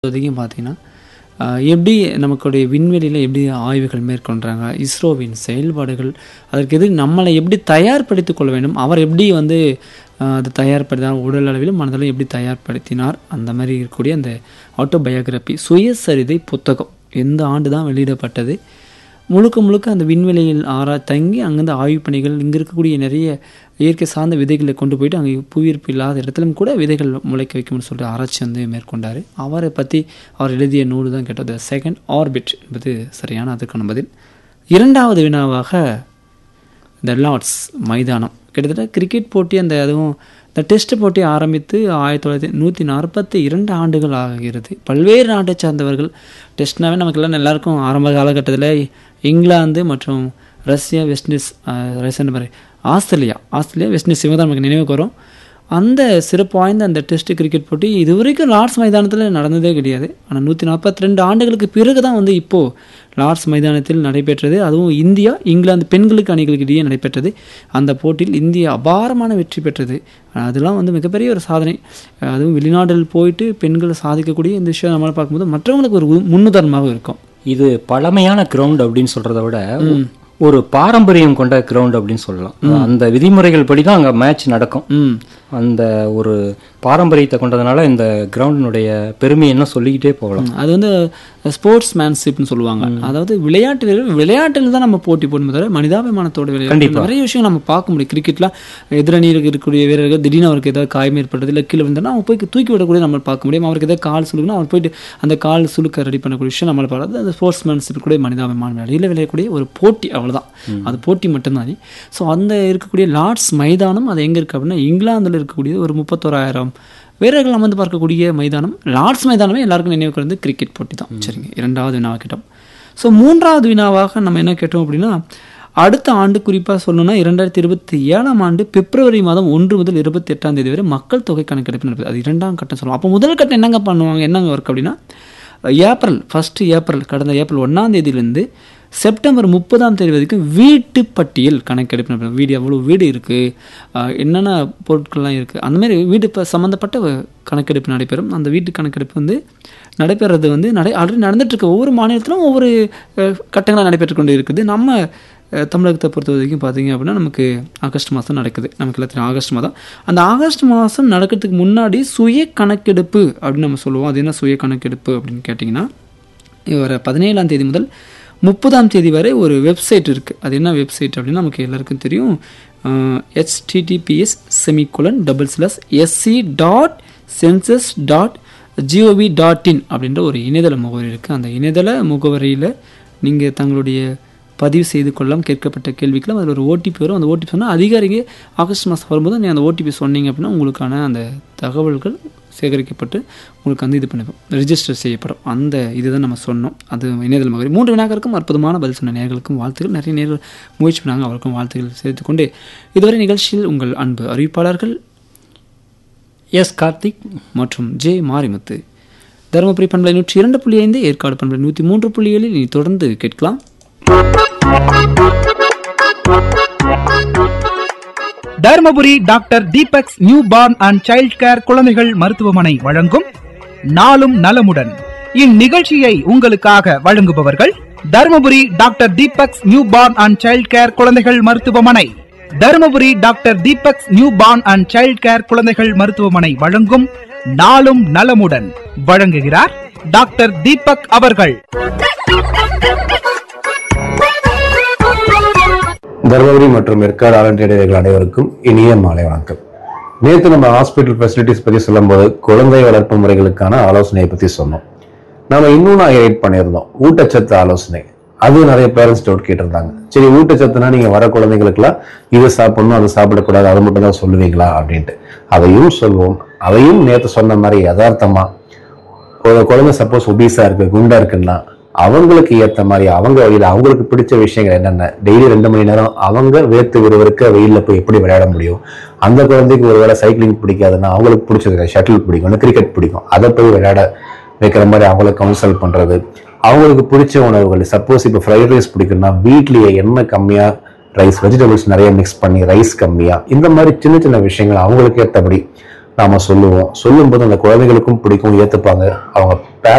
இப்போதைக்கும் பார்த்தீங்கன்னா ஆஹ், எப்படி நமக்குடைய விண்வெளியில் எப்படி ஆய்வுகள் மேற்கொள்கிறாங்க இஸ்ரோவின் செயல்பாடுகள் அதற்கு எதிர் நம்மளை எப்படி தயார்படுத்திக் கொள்ள வேண்டும் அவர் எப்படி வந்து ஆஹ், அது தயார்படுத்தினார் உடல் அளவிலும் மனதளவிலும் எப்படி தயார்படுத்தினார் அந்த மாதிரி இருக்கக்கூடிய அந்த ஆட்டோபயோகிராபி சுயசரிதை புத்தகம் எந்த ஆண்டு தான் வெளியிடப்பட்டது முழுக்க முழுக்க அந்த விண்வெளியில் ஆரா தங்கி அங்கேருந்து ஆய்வு பணிகள் இங்கே இருக்கக்கூடிய நிறைய இயற்கை சார்ந்த விதைகளை கொண்டு போயிட்டு அங்கே புவியீர்ப்பு இல்லாத இடத்திலும் கூட விதைகள் முளைக்க வைக்கும்னு சொல்லிட்டு ஆராய்ச்சி வந்து மேற்கொண்டார் அவரை பற்றி அவர் எழுதிய நூல் தான் கேட்டது செகண்ட் ஆர்பிட் என்பது சரியான அதுக்கான பதில் இரண்டாவது வினாவாக இந்த லார்ட்ஸ் மைதானம் கிட்டத்தட்ட கிரிக்கெட் போட்டி அந்த அதுவும் இந்த டெஸ்ட் போட்டி ஆரம்பித்து ஆயிரத்தி தொள்ளாயிரத்தி நூற்றி நாற்பத்தி இரண்டு ஆண்டுகள் ஆகிறது பல்வேறு நாட்டை சார்ந்தவர்கள் டெஸ்ட்னாவே நமக்கெல்லாம் எல்லாருக்கும் ஆரம்ப காலகட்டத்தில் இங்கிலாந்து மற்றும் ரஷ்யா வெஸ்ட் இண்டீஸ் அஹ், ரஷ்யா பாரு ஆஸ்திரேலியா ஆஸ்திரேலியா வெஸ்ட் இண்டீஸ் இவங்க தான் நமக்கு நினைவுக்கு வரும் அந்த சிறப்பு வாய்ந்த அந்த டெஸ்ட் கிரிக்கெட் போட்டி இதுவரைக்கும் லார்ட்ஸ் மைதானத்தில் நடந்ததே கிடையாது ஆனால் நூற்றி நாற்பத்தி ரெண்டு ஆண்டுகளுக்கு பிறகு தான் வந்து இப்போது லார்ட்ஸ் மைதானத்தில் நடைபெற்றது அதுவும் இந்தியா இங்கிலாந்து பெண்களுக்கு அணிகளுக்கு இடையே நடைபெற்றது அந்த போட்டியில் இந்தியா அபாரமான வெற்றி பெற்றது அதெல்லாம் வந்து மிகப்பெரிய ஒரு சாதனை அதுவும் வெளிநாட்டில் போயிட்டு பெண்கள் சாதிக்கக்கூடிய இந்த விஷயம் நம்மளால் பார்க்கும்போது மற்றவங்களுக்கு ஒரு உ- முன்னுதாரணமாக இருக்கும் இது பழமையான கிரவுண்ட் அப்படின்னு சொல்றத விட ஒரு பாரம்பரியம் கொண்ட கிரவுண்ட் அப்படின்னு சொல்லலாம் அந்த விதிமுறைகள் படி தான் அங்க மேட்ச் நடக்கும் ம் அந்த ஒரு பாரம்பரியத்தை கொண்டதுனால இந்த கிரவுண்டினுடைய பெருமை என்ன சொல்லிக்கிட்டே போகலாம் அது வந்து ஸ்போர்ட்ஸ் மேன்ஷிப்னு சொல்லுவாங்க அதாவது விளையாட்டு வீரர் விளையாட்டில் தான் நம்ம போட்டி போடணும் தவிர மனிதாபிமானத்தோட விளையாட்டு நிறைய விஷயம் நம்ம பார்க்க முடியும் கிரிக்கெட்ல எதிரணியில் இருக்கக்கூடிய வீரர்கள் திடீர்னு அவருக்கு ஏதாவது காயம் ஏற்பட்டது இல்லை கீழே விழுந்தா அவங்க போய் தூக்கி விடக்கூடிய நம்ம பார்க்க முடியும் அவருக்கு ஏதாவது கால் சுழுக்குனா அவர் போயிட்டு அந்த கால் சுழுக்க ரெடி பண்ணக்கூடிய விஷயம் நம்மளை பார்க்கறது அந்த ஸ்போர்ட்ஸ் மேன்ஷிப் கூட மனிதாபிமான விளையாடியில் விளையாடக்கூடிய ஒரு போட்டி அவ்வளவுதான் அது போட்டி மட்டும்தான் ஸோ அந்த இருக்கக்கூடிய லார்ட்ஸ் மைதானம் அது எங்க இருக்கு அப்படின்னா இங்கிலாந்துல இருக்கக்கூடிய ஒரு முப்பத்தோராயிரம் வீரர்கள் அமர்ந்து பார்க்கக்கூடிய மைதானம் லார்ட்ஸ் மைதானமே எல்லாருக்கும் நினைவுக்கு வந்து கிரிக்கெட் போட்டி தான் சரிங்க இரண்டாவது வினாவை கேட்டோம் ஸோ மூன்றாவது வினாவாக நம்ம என்ன கேட்டோம் அப்படின்னா அடுத்த ஆண்டு குறிப்பாக சொல்லணும்னா இரண்டாயிரத்தி இருபத்தி ஏழாம் ஆண்டு பிப்ரவரி மாதம் ஒன்று முதல் இருபத்தி எட்டாம் தேதி வரை மக்கள் தொகை கணக்கெடுப்பு நடக்குது அது இரண்டாம் கட்டம் சொல்லுவோம் அப்போ முதல் கட்டம் என்னங்க பண்ணுவாங்க என்னங்க ஒர்க் அப்படின்னா ஏப்ரல் ஃபஸ்ட்டு ஏப்ரல் கடந்த ஏப்ரல் ஒன்றாம் தேதியிலேருந்து செப்டம்பர் முப்பதாம் தேதி வரைக்கும் வீட்டு பட்டியல் கணக்கெடுப்பு நடக்கும். வீடு எவ்வளோ வீடு இருக்குது என்னென்ன பொருட்கள்லாம் இருக்குது அந்த மாதிரி வீடு இப்போ சம்மந்தப்பட்ட வ- கணக்கெடுப்பு நடைபெறும் அந்த வீட்டு கணக்கெடுப்பு வந்து நடைபெறது வந்து நடை ஆல்ரெடி நடந்துட்டுருக்கு ஒவ்வொரு மாநிலத்திலும் ஒவ்வொரு அஹ், கட்டங்களாக நடைபெற்று கொண்டு இருக்குது நம்ம அஹ், தமிழகத்தை பொறுத்த வரைக்கும் பார்த்தீங்க அப்படின்னா நமக்கு ஆகஸ்ட் மாதம் நடக்குது நமக்கு எல்லாத்தையும் ஆகஸ்ட் மாதம் அந்த ஆகஸ்ட் மாதம் நடக்கிறதுக்கு முன்னாடி சுய கணக்கெடுப்பு அப்படின்னு நம்ம சொல்லுவோம் அது என்ன சுய கணக்கெடுப்பு அப்படின்னு கேட்டிங்கன்னா வர பதினேழாம் தேதி முதல் முப்பதாம் தேதி வரை ஒரு வெப்சைட் இருக்குது அது என்ன வெப்சைட் அப்படின்னா நமக்கு எல்லாருக்கும் தெரியும் HTTPS semicolon double slash SC dot census dot GOV dot in அப்படின்ற ஒரு இணையதள முகவரி இருக்குது அந்த இணையதள முகவரியில் நீங்கள் தங்களுடைய பதிவு செய்து கொள்ளலாம் கேட்கப்பட்ட கேள்விக்கெல்லாம் அதில் ஒரு ஓடிபி வரும் அந்த ஓடிபி சொன்னால் அதிகாரிங்க ஆகஸ்ட் மாதம் வரும்போது நீங்கள் அந்த ஓடிபி சொன்னீங்க அப்படின்னா உங்களுக்கான அந்த தகவல்கள் சேகரிக்கப்பட்டு உங்களுக்கு வந்து இது பண்ண ரெஜிஸ்டர் செய்யப்படும் அந்த இதுதான் நம்ம சொன்னோம் அது இணையதள மகரி மூன்று வினாக்களுக்கும் அற்புதமான பதில் சொன்ன நேர்களுக்கும் வாழ்த்துக்கள் நிறைய நேர்கள் முயற்சி பண்ணாங்க அவருக்கும் வாழ்த்துக்கள் சேர்த்துக்கொண்டு இதுவரை நிகழ்ச்சியில் உங்கள் அன்பு அறிவிப்பாளர்கள் எஸ் கார்த்திக் மற்றும் ஜே மாரிமுத்து தருமபுரி பண்பலை நூற்றி இரண்டு புள்ளி ஐந்து ஏற்காடு பண்பலை நூற்றி மூன்று புள்ளி ஏழில் இனி தொடர்ந்து கேட்கலாம் Dharmapuri doctor Deepak's newborn and child care குழந்தைகள் மருத்துவமனை வழங்கும் நாளும் நலமுடன் இந்நிகழ்ச்சியை உங்களுக்காக வழங்குபவர்கள் Dharmapuri doctor Deepak's newborn and child care குழந்தைகள் மருத்துவமனை Dharmapuri doctor Deepak's newborn and child care குழந்தைகள் மருத்துவமனை வழங்கும் நாளும் நலமுடன் வழங்குகிறார் டாக்டர் தீபக் அவர்கள் தருமபுரி மற்றும் ஏற்காடு ஆலண்டியர்கள் அனைவருக்கும் இனிய மாலை வணக்கம் நேற்று நம்ம ஹாஸ்பிட்டல் ஃபெசிலிட்டிஸ் பத்தி சொல்லும்போது குழந்தை வளர்ப்பு முறைகளுக்கான ஆலோசனையை பத்தி சொன்னோம் நம்ம இன்னொன்று ஹைலைட் பண்ணியிருந்தோம் ஊட்டச்சத்து ஆலோசனை அது நிறைய பேரண்ட்ஸ் டவுட் கேட்டிருந்தாங்க சரி ஊட்டச்சத்துனா நீங்க வர குழந்தைங்களுக்குலாம் இது சாப்பிடணும் அது சாப்பிடக்கூடாது அது மட்டும் தான் சொல்லுவீங்களா அப்படின்ட்டு அதையும் சொல்வோம் அதையும் நேற்று சொன்ன மாதிரி யதார்த்தமா ஒரு குழந்தை சப்போஸ் ஒபீஸா இருக்கு குண்டா இருக்குன்னா அவங்களுக்கு ஏத்த மாதிரி அவங்க வழியில அவங்களுக்கு பிடிச்ச விஷயங்கள் என்னென்ன டெய்லி ரெண்டு மணி நேரம் அவங்க வேர்த்து விறுவிறுக்க வெயில்ல போய் எப்படி விளையாட முடியும் அந்த குழந்தைக்கு ஒருவேளை சைக்கிளிங் பிடிக்காதுன்னா அவங்களுக்கு பிடிச்சது ஷட்டில் பிடிக்கும் கிரிக்கெட் பிடிக்கும் அதை போய் விளையாட வைக்கிற மாதிரி அவங்கள கவுன்சில் பண்றது அவங்களுக்கு பிடிச்ச உணவுகள் சப்போஸ் இப்போ ஃப்ரைட் ரைஸ் பிடிக்குன்னா வீட்லயே எண்ணெய் கம்மியா ரைஸ் வெஜிடபிள்ஸ் நிறைய மிக்ஸ் பண்ணி ரைஸ் கம்மியா இந்த மாதிரி சின்ன சின்ன விஷயங்கள் அவங்களுக்கு ஏற்றபடி நாம சொல்லுவோம் சொல்லும்போது அந்த குழந்தைகளுக்கும் பிடிக்கும் ஏத்துப்பாங்க அவங்க